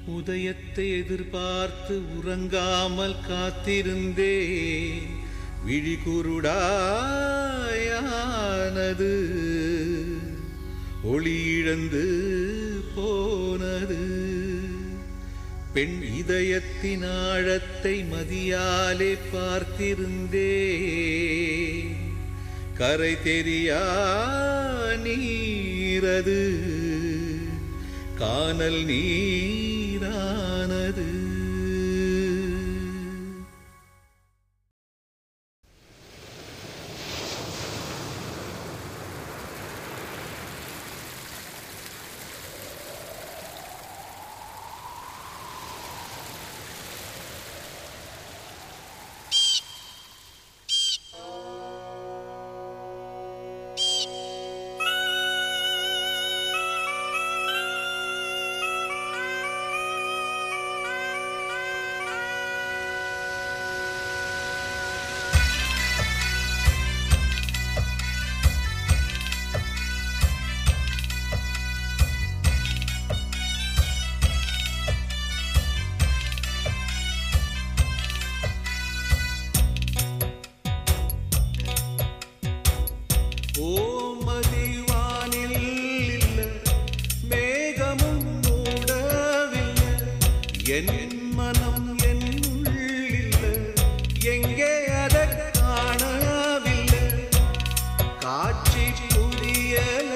உதயத்தை எதிர்பார்த்து உறங்காமல் காத்திருந்தேன் விழி குருடாயானது ஒளி இழந்து போனது பெண் இதயத்தின் ஆழத்தை மதியாலே பார்த்திருந்தேன் கரை தெரியா நீரது கானல் நீரானது ஓமதிவானில் இல்ல மேகமும் மூடவில்லை என் மனம் என்னுள் இல்ல எங்கே அதை காணவில்லை காட்சி புரியல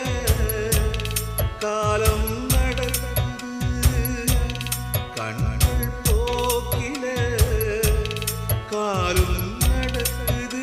காலம் நடக்குது கண்கள் போக்கில காலும் நடக்குது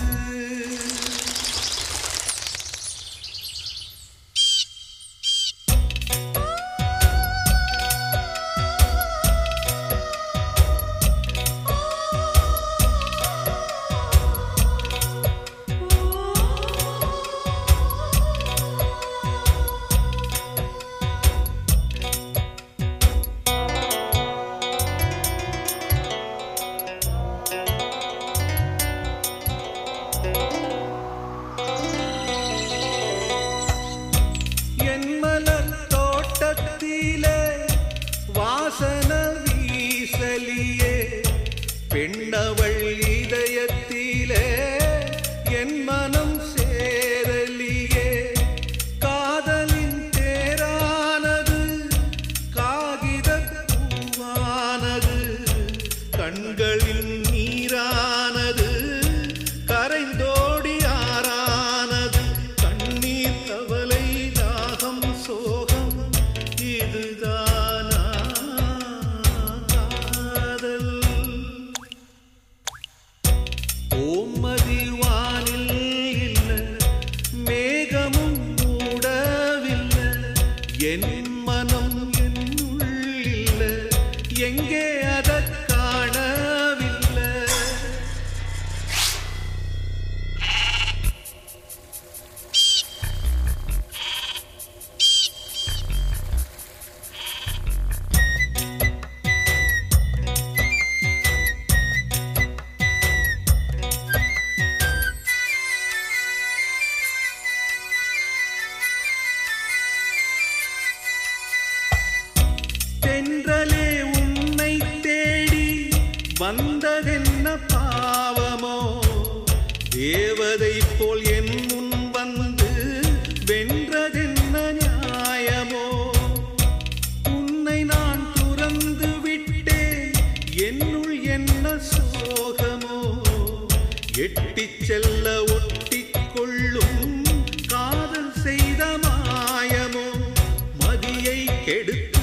என் மலர் தோட்டத்திலே வாசன வீசலியே பெண்ணவள் இதயத்திலே என் மனம் சேரலியே காதலின் தேரானது காகித பூவானது கண்களின் நீரானது கரைந்தோடி ஆறானது கண்ணீர் கவலை தாகம் சோகம் இதுதானா காதல் ஓமதி வானில் இல்ல மேகமும் மூடவில்லை என் மனம் என்னுள் இல்ல எங்கே அதை காணவில்லை தென்றலே உன்னை தேடி வந்ததென்ன பாவமோ தேவதை போல் என் முன் வந்து வென்றதென்ன நியாயமோ உன்னை நான் துறந்து விட்டேன் என்னுள் என்ன சோகமோ எட்டிச் செல்ல ஒட்டிக் கொள்ளும் காதல் செய்த மாயமோ மதியை கெடுத்த